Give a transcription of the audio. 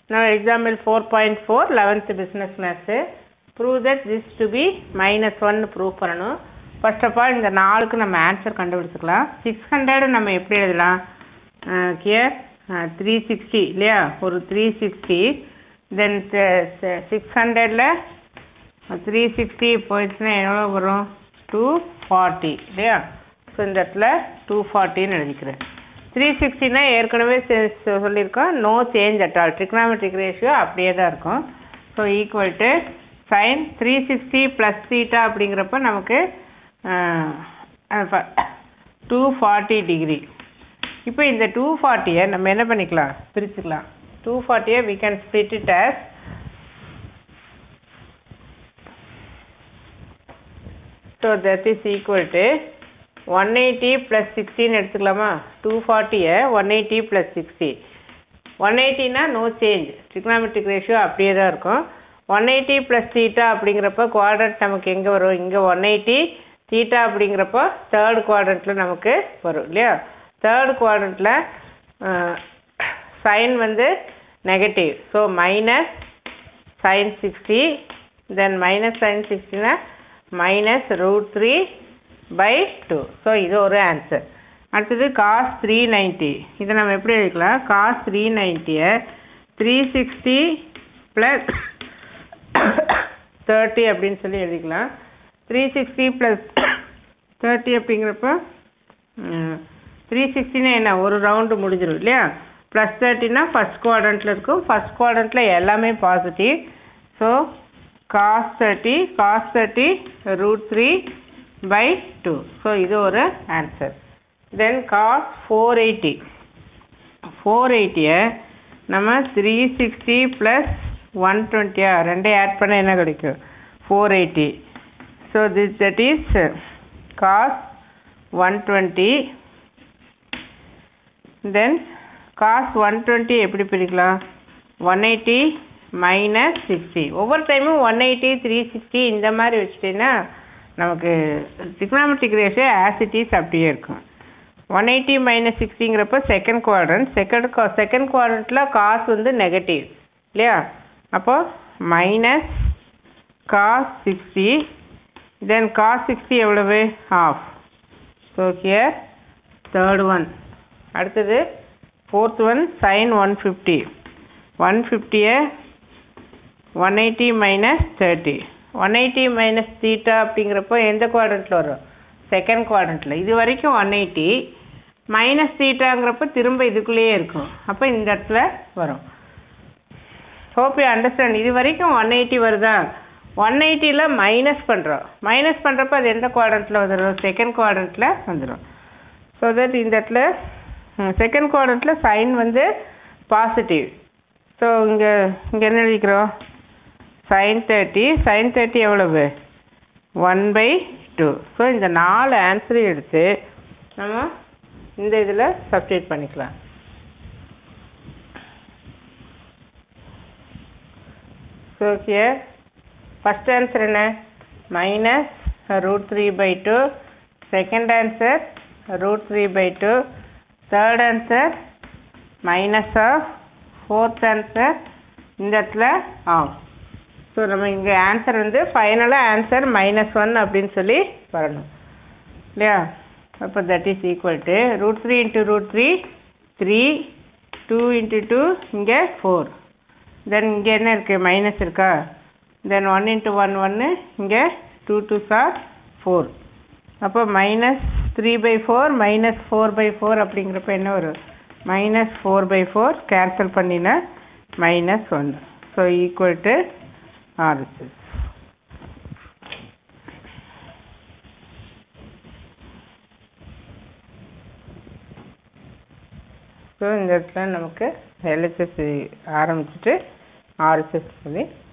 Now example 4.4 11th business maths prove that this to be minus 1 prove பண்ணணும் first of all இந்த நாலுக்கு நம்ம answer கண்டுபிடிச்சிக்கலாம் six hundred நம்ம எப்படி எழுதலாம் கியர் த்ரீ சிக்ஸ்டி இல்லையா ஒரு த்ரீ சிக்ஸ்டி தென் சிக்ஸ் ஹண்ட்ரடில் த்ரீ சிக்ஸ்டி போயிடுச்சுன்னா எவ்வளோ வரும் டூ ஃபார்ட்டி இல்லையா ஸோ இந்த இடத்துல டூ ஃபார்ட்டின்னு எழுதிக்கிறேன் த்ரீ சிக்ஸ்டினா ஏற்கனவே செ- சொ- சொல்லியிருக்கோம் no change at all trigonometric ratio அப்படியே தான் இருக்கும் so equal to sine three sixty plus theta அப்படிங்கிறப்ப நமக்கு டூ ஃபார்ட்டி டிகிரி இப்போ இந்த டூ ஃபார்ட்டியை நம்ம என்ன பண்ணிக்கலாம் பிரிச்சுக்கலாம் டூ ஃபார்ட்டியை we can split it as so that is equal to one eighty plus சிக்ஸ்டின்னு எடுத்துக்கலாமா டூ ஃபார்ட்டியை one eighty plus sixty one எயிட்டினா நோ சேஞ்ச் ட்ரிக்னாமெட்ரிக் ரேஷியோ அப்படியே தான் இருக்கும் ஒன் எயிட்டி ப்ளஸ் தீட்டா அப்படிங்கிறப்ப குவாட்ரண்ட் நமக்கு எங்கே வரும் இங்கே ஒன் எயிட்டி தீட்டா அப்படிங்கிறப்போ தேர்ட் குவாட்ரண்ட்டில் நமக்கு வரும் இல்லையா தேர்ட் குவாட்ரண்ட்டில் சைன் வந்து negative so minus sine sixty then minus sine சிக்ஸ்டினா minus root three by two so இது ஒரு ஆன்சர் அடுத்தது காஸ் த்ரீ நைன்ட்டி இதை நம்ம எப்படி எழுதிக்கலாம் காஸ் த்ரீ நைன்ட்டியை த்ரீ சிக்ஸ்டி ப்ளஸ் தேர்ட்டி அப்படின்னு சொல்லி எழுதிக்கலாம் த்ரீ சிக்ஸ்டி ப்ளஸ் தேர்ட்டி அப்படிங்கிறப்ப த்ரீ சிக்ஸ்டினா என்ன ஒரு ரவுண்டு முடிஞ்சிடும் இல்லையா ப்ளஸ் தேர்ட்டினா ஃபஸ்ட் குவாட்ரண்ட்டில் இருக்கும் ஃபஸ்ட் குவாட்ரண்ட்டில் எல்லாமே positive so cos thirty cos thirty root three by two so இது ஒரு answer then cos four eighty four எயிட்டியை நம்ம த்ரீ சிக்ஸ்டி ப்ளஸ் ஒன் டுவெண்ட்டியா ரெண்டையும் ஆட் பண்ண என்ன கிடைக்கும் four eighty so this that is cos one twenty then cos one twenty எப்படி பிரிக்கலாம் ஒன் எயிட்டி மைனஸ் சிக்ஸ்டி ஒவ்வொரு டைமும் ஒன் எயிட்டி த்ரீ சிக்ஸ்டி இந்த மாதிரி வச்சுட்டீங்கன்னா நமக்கு trigonometric ரேஷியோ ஆசிட்டிஸ் அப்படியே இருக்கும் ஒன் எயிட்டி மைனஸ் சிக்ஸ்டிங்கிறப்ப செகண்ட் குவாட்ரண்ட் செகண்ட் செகண்ட் குவாட்ரண்ட்டில் காஸ் வந்து நெகட்டிவ் இல்லையா அப்போ minus cos sixty then cos sixty எவ்வளவு half so here third one அடுத்தது fourth one sine one fifty one ஃபிஃப்டியை one eighty minus thirty one eighty minus theta அப்படிங்கிறப்போ எந்த குவாட்ரண்ட்டில் வரும் செகண்ட் குவாட்ரண்ட்டில் இது வரைக்கும் ஒன் எயிட்டி மைனஸ் தீட்டாங்கிறப்ப திரும்ப இதுக்குள்ளேயே இருக்கும் அப்போ இந்த இடத்துல வரும் ஹோப் யூ அண்டர்ஸ்டாண்ட் இது வரைக்கும் ஒன் எயிட்டி வருதா ஒன் எயிட்டியில் மைனஸ் பண்ணுறோம் மைனஸ் பண்ணுறப்ப அது எந்த குவாட்ரண்ட்டில் வந்துடும் செகண்ட் குவாட்ரண்ட்டில் வந்துடும் ஸோ தட் இந்த இடத்துல செகண்ட் குவாட்ரண்ட்டில் சைன் வந்து பாசிட்டிவ் ஸோ இங்கே இங்கே என்ன எழுதிக்கிறோம் சைன் தேர்ட்டி சைன் தேர்ட்டி எவ்வளவு ஒன் பை டூ ஸோ இந்த நாலு ஆன்சரையும் எடுத்து நம்ம இந்த இதில் சப்ஸ்டியூட் பண்ணிக்கலாம் ஸோ ஹியர் ஃபஸ்ட் ஆன்சர் என்ன minus root three by two second answer root three by two third answer minus half fourth answer இந்த இடத்துல ஆஃப் ஸோ நம்ம இங்கே ஆன்சர் வந்து ஃபைனலாக ஆன்சர் மைனஸ் ஒன் அப்படின்னு சொல்லி வரணும் இல்லையா அப்போ that is equal to root three into root three three two into two இங்கே ஃபோர் தென் இங்கே என்ன இருக்குது மைனஸ் இருக்கா தென் ஒன் இன்ட்டு ஒன் ஒன்று இங்கே டூ டூ சார் ஃபோர் அப்போ minus three by four minus four by four அப்படிங்கிறப்ப என்ன வரும் minus four by four cancel பண்ணினா minus one so equal to RHS so இந்த இடத்துல நமக்கு எல்ஹெச்எஸ் ஆரம்பிச்சுட்டு ஆர்எஸ்எஸ் சொல்லி